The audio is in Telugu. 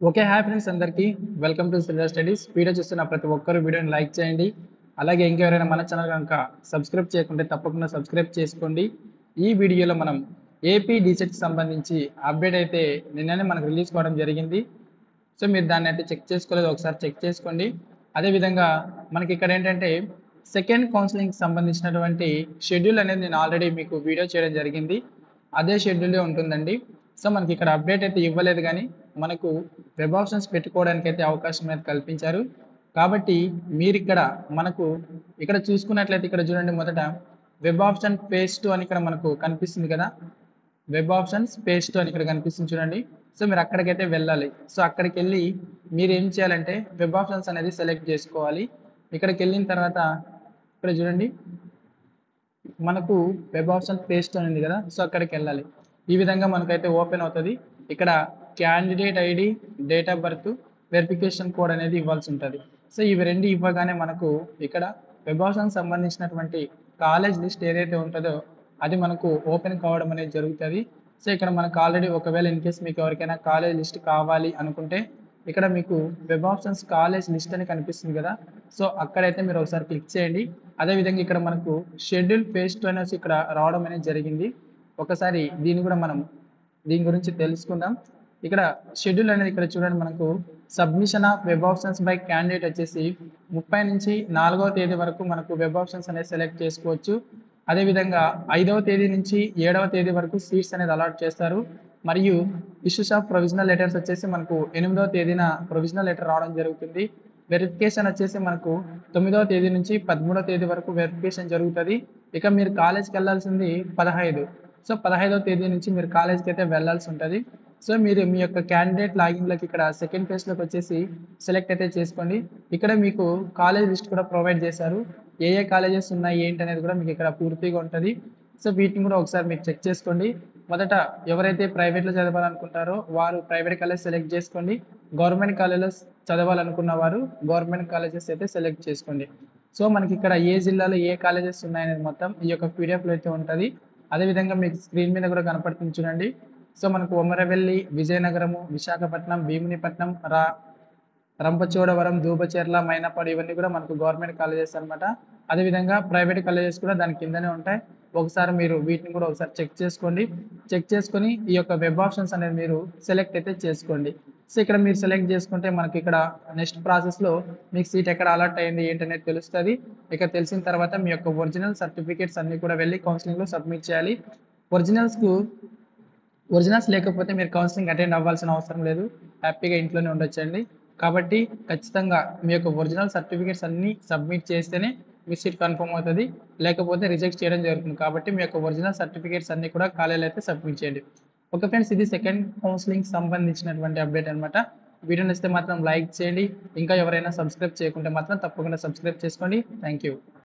ఓకే హాయ్ ఫ్రెండ్స్ అందరికీ welcome to Silver Studies video చూస్తున్న ప్రతి ఒక్కరు వీడియోని లైక్ చేయండి అలాగే ఇంకెవరైనా మన ఛానల్ కనుక సబ్స్క్రైబ్ చేయకుంటే తప్పకుండా సబ్స్క్రైబ్ చేసుకోండి ఈ వీడియోలో మనం ఏపీ డీసెట్కి సంబంధించి అప్డేట్ అయితే నిన్ననే మనకు రిలీజ్ కావడం జరిగింది సో మీరు దాన్ని అయితే చెక్ చేసుకోలేదు ఒకసారి చెక్ చేసుకోండి అదేవిధంగా మనకి ఇక్కడ ఏంటంటే సెకండ్ కౌన్సిలింగ్కి సంబంధించినటువంటి షెడ్యూల్ అనేది నేను ఆల్రెడీ మీకు వీడియో చేయడం జరిగింది అదే షెడ్యూలే ఉంటుందండి సో మనకి ఇక్కడ అప్డేట్ అయితే ఇవ్వలేదు కానీ మనకు వెబ్ ఆప్షన్స్ పెట్టుకోవడానికి అయితే అవకాశం అయితే కల్పించారు కాబట్టి మీరు ఇక్కడ మనకు ఇక్కడ చూసుకున్నట్లయితే ఇక్కడ చూడండి మొదట వెబ్ ఆప్షన్ పేజ్ టూ అని ఇక్కడ మనకు కనిపిస్తుంది కదా వెబ్ ఆప్షన్స్ పేజ్ టూ అని ఇక్కడ కనిపిస్తుంది చూడండి సో మీరు అక్కడికైతే వెళ్ళాలి సో అక్కడికి వెళ్ళి మీరు ఏం చేయాలంటే వెబ్ ఆప్షన్స్ అనేది సెలెక్ట్ చేసుకోవాలి ఇక్కడికి వెళ్ళిన తర్వాత ఇక్కడ చూడండి మనకు వెబ్ ఆప్షన్ పేస్ట్ అని ఉంది కదా సో అక్కడికి వెళ్ళాలి ఈ విధంగా మనకైతే ఓపెన్ అవుతుంది ఇక్కడ candidate ID date of birth verification code అనేది ఇవ్వాల్సి ఉంటుంది సో ఇవి రెండు ఇవ్వగానే మనకు ఇక్కడ వెబ్ ఆప్షన్ సంబంధించినటువంటి కాలేజ్ లిస్ట్ ఏదైతే ఉంటుందో అది మనకు ఓపెన్ కావడం అనేది జరుగుతుంది సో ఇక్కడ మనకు ఆల్రెడీ ఒకవేళ ఇన్ కేస్ మీకు ఎవరికైనా కాలేజ్ లిస్ట్ కావాలి అనుకుంటే ఇక్కడ మీకు వెబ్ ఆప్షన్స్ కాలేజ్ లిస్ట్ అని కనిపిస్తుంది కదా సో అక్కడైతే మీరు ఒకసారి క్లిక్ చేయండి అదేవిధంగా ఇక్కడ మనకు షెడ్యూల్ పేజ్ టూ అనేసి ఇక్కడ రావడం అనేది జరిగింది ఒకసారి దీన్ని కూడా మనం దీని గురించి తెలుసుకుందాం ఇక్కడ షెడ్యూల్ అనేది ఇక్కడ చూడండి మనకు submission of web options by candidate వచ్చేసి ముప్పై నుంచి నాలుగవ తేదీ వరకు మనకు వెబ్ ఆప్షన్స్ అనేది సెలెక్ట్ చేసుకోవచ్చు అదేవిధంగా ఐదవ తేదీ నుంచి ఏడవ తేదీ వరకు సీట్స్ అనేది అలాట్ చేస్తారు మరియు ఇష్యూస్ ఆఫ్ ప్రొవిజనల్ లెటర్స్ వచ్చేసి మనకు ఎనిమిదవ తేదీన ప్రొవిజనల్ లెటర్ రావడం జరుగుతుంది వెరిఫికేషన్ వచ్చేసి మనకు తొమ్మిదవ తేదీ నుంచి పదమూడవ తేదీ వరకు వెరిఫికేషన్ జరుగుతుంది ఇక మీరు కాలేజ్కి వెళ్ళాల్సింది పదహైదు సో పదహైదవ తేదీ నుంచి మీరు కాలేజ్కి అయితే వెళ్ళాల్సి ఉంటుంది సో మీరు మీ యొక్క క్యాండిడేట్ లాగిన్లోకి ఇక్కడ సెకండ్ ఫేజ్లోకి వచ్చేసి సెలెక్ట్ అయితే చేసుకోండి ఇక్కడ మీకు కాలేజ్ లిస్ట్ కూడా ప్రొవైడ్ చేశారు ఏ ఏ కాలేజెస్ ఉన్నాయి ఏంటి అనేది కూడా మీకు ఇక్కడ పూర్తిగా ఉంటుంది సో వీటిని కూడా ఒకసారి మీరు చెక్ చేసుకోండి మొదట ఎవరైతే ప్రైవేట్లో చదవాలనుకుంటారో వారు ప్రైవేట్ కాలేజ్ సెలెక్ట్ చేసుకోండి గవర్నమెంట్ కాలేజ్లో చదవాలనుకున్న వారు గవర్నమెంట్ కాలేజెస్ అయితే సెలెక్ట్ చేసుకోండి సో మనకి ఇక్కడ ఏ జిల్లాలో ఏ కాలేజెస్ ఉన్నాయనేది మొత్తం ఈ యొక్క పీడిఎఫ్లో అయితే ఉంటుంది అదేవిధంగా మీకు స్క్రీన్ మీద కూడా కనపడుతుంది చూడండి సో మనకు ఉమ్మరవెల్లి విజయనగరము విశాఖపట్నం భీమునిపట్నం రా రంపచోడవరం దూబచెర్ల మైనపాడు ఇవన్నీ కూడా మనకు గవర్నమెంట్ కాలేజెస్ అనమాట అదేవిధంగా ప్రైవేట్ కాలేజెస్ కూడా దాని కిందనే ఉంటాయి ఒకసారి మీరు వీటిని కూడా ఒకసారి చెక్ చేసుకోండి చెక్ చేసుకొని ఈ యొక్క వెబ్ ఆప్షన్స్ అనేది మీరు సెలెక్ట్ అయితే చేసుకోండి సో ఇక్కడ మీరు సెలెక్ట్ చేసుకుంటే మనకి ఇక్కడ నెక్స్ట్ ప్రాసెస్లో మీకు సీట్ ఎక్కడ అలర్ట్ అయింది ఏంటనేది తెలుస్తుంది ఇక తెలిసిన తర్వాత మీ యొక్క ఒరిజినల్ సర్టిఫికేట్స్ అన్ని కూడా వెళ్ళి కౌన్సిలింగ్లో సబ్మిట్ చేయాలి ఒరిజినల్స్కు ఒరిజినల్స్ లేకపోతే మీరు కౌన్సిలింగ్ అటెండ్ అవ్వాల్సిన అవసరం లేదు హ్యాపీగా ఇంట్లోనే ఉండొచ్చండి కాబట్టి ఖచ్చితంగా మీ యొక్క ఒరిజినల్ సర్టిఫికేట్స్ అన్నీ సబ్మిట్ చేస్తేనే మీ సీట్ కన్ఫర్మ్ అవుతుంది లేకపోతే రిజెక్ట్ చేయడం జరుగుతుంది కాబట్టి మీ యొక్క ఒరిజినల్ సర్టిఫికేట్స్ అన్నీ కూడా కాలేజీలో అయితే సబ్మిట్ చేయండి ఓకే ఫ్రెండ్స్ ఇది సెకండ్ కౌన్సిలింగ్ సంబంధించినటువంటి అప్డేట్ అనమాట వీడియో నచ్చితే మాత్రం లైక్ చేయండి ఇంకా ఎవరైనా సబ్స్క్రైబ్ చేయకుంటే మాత్రం తప్పకుండా సబ్స్క్రైబ్ చేసుకోండి థ్యాంక్ యూ